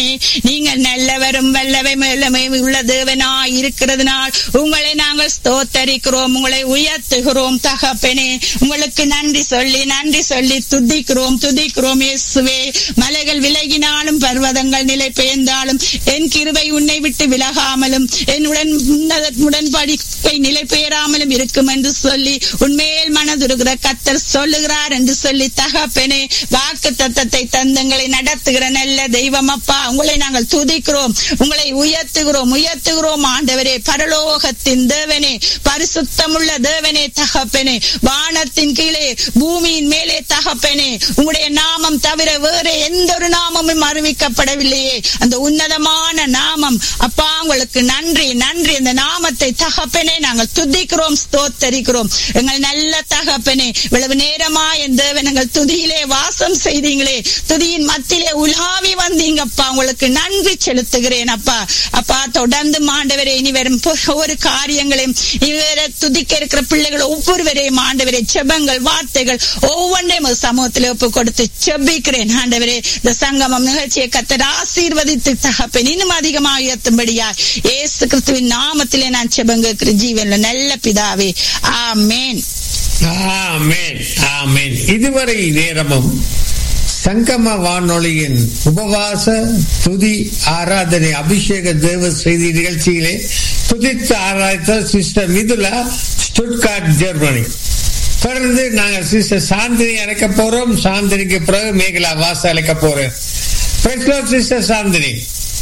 நீங்கள் நல்லவரும் வல்லவை மேலமை உள்ள தேவனாய் இருக்கிறதுனால் உங்களை நாங்கள் ஸ்தோத்தரிக்கிறோம் உங்களை உயர்த்துகிறோம் தகப்பனே உங்களுக்கு நன்றி சொல்லி நன்றி சொல்லி துதிக்கிறோம் துதிக்கிறோம் இயேசுவே மலைகள் விலகினாலும் பர்வதங்கள் நிலை பெயர்ந்தாலும் என் கிருபை உன்னை விட்டு விலகாமலும் என்னுடன் உடன்படிக்கை நிலை பெயராமலும் இருக்கும் என்று சொல்லி உண்மையில் மனதுருகிற கத்தர் சொல்லுகிறார் என்று சொல்லி தகப்பனே வாக்கு தத்தத்தை தந்தங்களை நடத்துகிற நல்ல தெய்வம் அப்பா உங்களை நாங்கள் துதிக்கிறோம் உங்களை உயர்த்துகிறோம் உயர்த்துகிறோம் ஆண்டவரே பரலோகத்தின் தேவனே பரிசுத்தமுள்ள தேவனே தகப்பனே வானத்தின் கீழே பூமியின் மேலே தகப்பனே உங்களுடைய நாமம் தவிர வேற எந்த ஒரு நாமமும் அறிவிக்கப்படவில்லையே அந்த உன்னதமான நாமம் அப்பா உங்களுக்கு நன்றி நன்றி அந்த நாமத்தை தகப்பனே நாங்கள் துதிக்கிறோம் ஸ்தோத்தரிக்கிறோம் எங்கள் நல்ல தகப்பனே இவ்வளவு நேரமா என் தேவன் எங்கள் துதியிலே வாசம் செய்தீங்களே துதியின் மத்தியிலே உலாவி வந்தீங்கப்பா உங்களுக்கு நன்றி செலுத்துகிறேன் அப்பா அப்பா தொடர்ந்து மாண்டவரே இனி வரும் ஒவ்வொரு காரியங்களையும் இவரை துதிக்க இருக்கிற பிள்ளைகள் ஒவ்வொருவரையும் ஆண்டவரே செபங்கள் வார்த்தைகள் ஒவ்வொன்றையும் சமூகத்தில் ஒப்பு கொடுத்து செபிக்கிறேன் ஆண்டவரே இந்த சங்கமம் நிகழ்ச்சியை கத்தர் ஆசீர்வதித்து தகப்பேன் இன்னும் அதிகமாக உயர்த்தும்படியா ஏசு கிறிஸ்துவின் நாமத்திலே நான் செபங்க ஜீவன்ல நல்ல பிதாவே ஆமேன் ஆமேன் ஆமேன் இதுவரை நேரமும் சங்கம வானொலியின் உபவாச துதி ஆராதனை அபிஷேக தேவ செய்தி நிகழ்ச்சியிலே துதித்து ஆராய்த்த சிஸ்டர் மிதுலா ஸ்டுட்கார்ட் ஜெர்மனி தொடர்ந்து நாங்கள் சிஸ்டர் சாந்தினி அழைக்க போறோம் சாந்தினிக்கு பிறகு மேகலா வாச அழைக்க போறோம் சிஸ்டர் சாந்தினி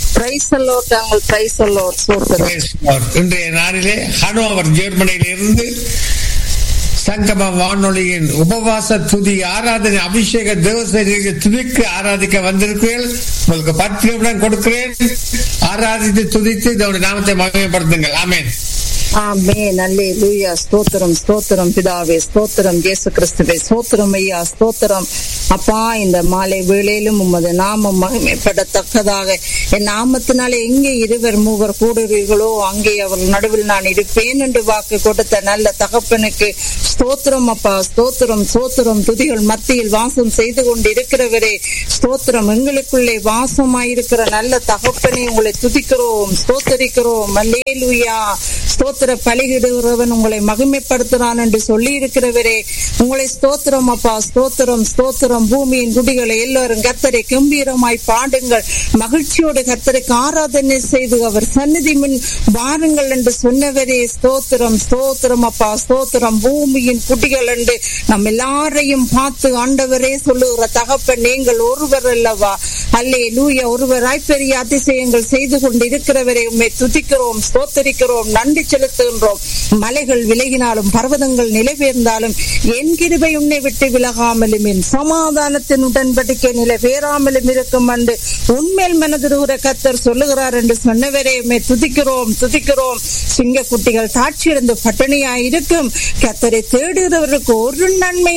இன்றைய நாளிலே ஹனோவர் ஜெர்மனியிலிருந்து சங்கம வானொலியின் உபவாச துதி ஆராதனை அபிஷேக தேவசரிக்கு துதிக்கு ஆராதிக்க வந்திருக்கிறீர்கள் உங்களுக்கு பத்து நிமிடம் கொடுக்கிறேன் ஆராதித்து துதித்து இதோட நாமத்தை மகிமைப்படுத்துங்கள் ஆமேன் ஆமே நல்லே லூயா ஸ்தோத்திரம் ஸ்தோத்திரம் பிதாவே ஸ்தோத்திரம் இயேசு கிறிஸ்துவே ஸ்தோத்திரம் ஐயா ஸ்தோத்திரம் அப்பா இந்த மாலை வேளையிலும் உமது நாமம் மகிமைப்படத்தக்கதாக என் நாமத்தினாலே எங்கே இருவர் மூவர் கூடுறீர்களோ அங்கே அவர் நடுவில் நான் இருப்பேன் என்று வாக்கு கொடுத்த நல்ல தகப்பனுக்கு ஸ்தோத்திரம் அப்பா ஸ்தோத்திரம் ஸ்தோத்திரம் துதிகள் மத்தியில் வாசம் செய்து கொண்டு இருக்கிறவரே ஸ்தோத்திரம் எங்களுக்குள்ளே வாசமாயிருக்கிற நல்ல தகப்பனை உங்களை துதிக்கிறோம் ஸ்தோத்தரிக்கிறோம் அல்லேலுயா ஸ்தோத்திர பலிகிடுகிறவன் உங்களை மகிமைப்படுத்துறான் என்று சொல்லி இருக்கிறவரே உங்களை ஸ்தோத்திரம் அப்பா ஸ்தோத்திரம் ஸ்தோத்திரம் பூமியின் குடிகளை எல்லாரும் கத்தரை கம்பீரமாய் பாடுங்கள் மகிழ்ச்சியோடு கத்தருக்கு ஆராதனை செய்து அவர் சந்நிதி முன் வாருங்கள் என்று சொன்னவரே ஸ்தோத்திரம் ஸ்தோத்திரம் அப்பா ஸ்தோத்திரம் பூமியின் குட்டிகள் என்று நம் எல்லாரையும் பார்த்து ஆண்டவரே சொல்லுகிற தகப்பன் நீங்கள் ஒருவர் அல்லவா அல்லே லூயா ஒருவராய் பெரிய அதிசயங்கள் செய்து கொண்டு இருக்கிறவரை உண்மை துதிக்கிறோம் ஸ்தோத்தரிக்கிறோம் நன்றி செலுத்துகின்றோம் மலைகள் விலகினாலும் பர்வதங்கள் நிலைபெயர்ந்தாலும் என் கிருபை உன்னை விட்டு விலகாமலும் என் சமாதானத்தின் உடன்படிக்கை நிலைபெறாமலும் இருக்கும் என்று உண்மையில் மனதிருகிற கத்தர் சொல்லுகிறார் என்று சொன்னவரே உண்மை துதிக்கிறோம் துதிக்கிறோம் சிங்க குட்டிகள் தாட்சியிருந்து பட்டினியாய் இருக்கும் கத்தரை தேடுகிறவருக்கு ஒரு நன்மை